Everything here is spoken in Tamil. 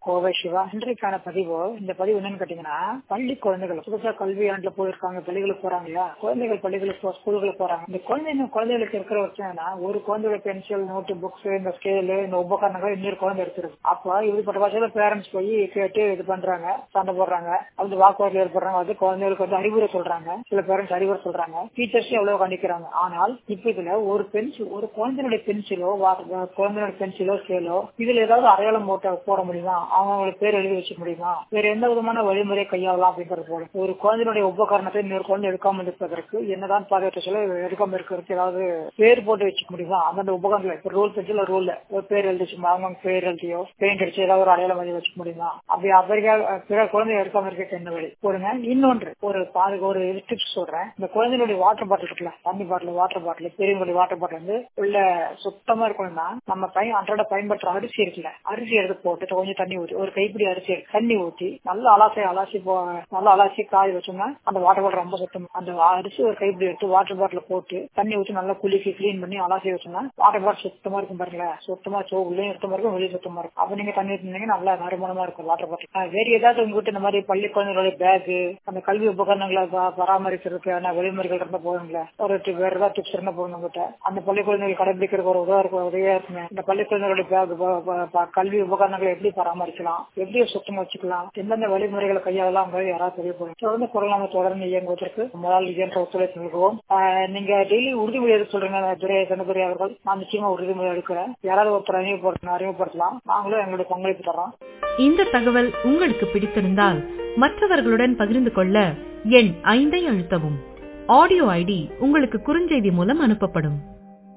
கோவை சிவா இன்றைக்கான பதிவு இந்த பதிவு என்னன்னு கேட்டீங்கன்னா பள்ளி குழந்தைகள் புதுசா கல்வி ஆண்டுல போயிருக்காங்க பள்ளிகளுக்கு போறாங்க இல்லையா குழந்தைகள் பள்ளிகளுக்கு போ- ஸ்கூலுக்கு போறாங்க இந்த குழந்தைங்க குழந்தைகளுக்கு இருக்கிற வச்சுன்னா ஒரு குழந்தையோட பென்சில் நோட்டு புக்ஸ் இந்த ஸ்கேலு இந்த உபகரணங்கள் இன்னொரு குழந்தை எடுத்துருக்கு அப்ப இப்படிப்பட்ட பட்சத்துல பேரண்ட்ஸ் போய் கேட்டு இது பண்றாங்க சண்டை போடுறாங்க அது வாக்குவாதம் ஏற்படுறாங்க அது குழந்தைகளுக்கு வந்து அறிவுரை சொல்றாங்க சில பேரண்ட்ஸ் அறிவுரை சொல்றாங்க டீச்சர்ஸ் எவ்வளவு கண்டிக்கிறாங்க ஆனால் இப்ப இதுல ஒரு பென்சில் ஒரு குழந்தையுடைய பென்சிலோ குழந்தையோட பென்சிலோ ஸ்கேலோ இதுல ஏதாவது அடையாளம் போட்ட போட முடியுமா அவங்களோட பேர் எழுதி வச்சுக்க முடியுமா வேற எந்த விதமான வழிமுறை கையாளலாம் அப்படின்றது போல ஒரு குழந்தையுடைய உபகரணத்தை இன்னொரு குழந்தை எடுக்காமல் இருப்பதற்கு என்னதான் பாதுகாத்து சொல்ல எடுக்காம இருக்கிறதுக்கு ஏதாவது பேர் போட்டு வச்சுக்க முடியுமா அந்தந்த உபகரணத்துல இப்ப ரூல் பென்சில் ரூல்ல ஒரு பேர் எழுதி வச்சுக்கோமா அவங்க பேர் எழுதியோ பெயிண்ட் அடிச்சு ஏதாவது ஒரு அடையாளம் எழுதி வச்சுக்க முடியுமா அப்படி அப்படி பிற குழந்தை எடுக்காம இருக்க என்ன வழி போடுங்க இன்னொன்று ஒரு பாதுகா ஒரு டிப்ஸ் சொல்றேன் இந்த குழந்தைகளுடைய வாட்டர் பாட்டில் இருக்குல்ல தண்ணி bottle water bottle பெரியவங்களுடைய water bottle வந்து உள்ள சுத்தமா இருக்கணும்னா நம்ம பயன் அன்றாட பயன்படுற அரிசி இருக்குல்ல அரிசி எடுத்து போட்டு கொஞ்சம் தண்ணி ஊற்றி ஒரு கைப்பிடி அரிசி எடுத்து தண்ணி ஊற்றி நல்லா அலாசி அலாசி போ நல்லா அலாசி காய வச்சோம்னா அந்த வாட்டர் பாட்டில் ரொம்ப சுத்தம் அந்த அரிசி ஒரு கைப்பிடி எடுத்து வாட்டர் பாட்டில் போட்டு தண்ணி ஊற்றி நல்லா குலுக்கி கிளீன் பண்ணி அலாசி வச்சோம்னா வாட்டர் பாட்டில் சுத்தமா இருக்கும் பாருங்களேன் சுத்தமா சோ உள்ளே சுத்தமா இருக்கும் வெளியே சுத்தமா இருக்கும் அப்ப நீங்க தண்ணி ஊற்றினீங்கன்னா நல்லா நறுமணமா இருக்கும் வாட்டர் பாட்டில் வேற ஏதாவது உங்ககிட்ட இந்த மாதிரி பள்ளி குழந்தைகளுடைய பேக் அந்த கல்வி உபகரணங்களை ப- பராமரிக்கிறதுக்கான வழிமுறைகள் இருந்தா போதுங்களே ஒரு tip- வேற ஏதாவது டிப்ஸ் இருந்தா போதும் உங்ககிட்ட அந்த பள்ளி குழந்தைகள் கடைபிடிக்கிறதுக்கு ஒரு உதவா இருக்கும் உதவியா இருக்குங்க இந்த பள்ளி குழந்தைகளுடைய பேக் கல்வி உபகரணங்களை எப்படி பராமரிக்கலாம் எப்படி சுத்தமா வச்சுக்கலாம் எந்தெந்த வழிமுறைகளை கையாளலாம் யாராவது தெரிய போகும் தொடர்ந்து குரல் நம்ம தொடர்ந்து இயங்குவதற்கு முதல் இயன்ற ஒத்துழைப்பு നൽകുவோம் ஆஹ் நீங்க டெய்லி உறுதிமொழி எடுக்க சொல்றீங்க துரை கணபதி அவர்கள் நான் நிச்சயமா உறுதிமொழி எடுக்கிறேன் யாராவது ஒருத்தர் அறிமுகப்படுத்த அறிமுகப்படுத்தலாம் நாங்களும் எங்களுடைய பங்களிப்பு தரோம் இந்த தகவல் உங்களுக்கு பிடித்திருந்தால் மற்றவர்களுடன் பகிர்ந்து கொள்ள எண் ஐந்தை அழுத்தவும் ஆடியோ ஐடி உங்களுக்கு குறுஞ்செய்தி மூலம் அனுப்பப்படும்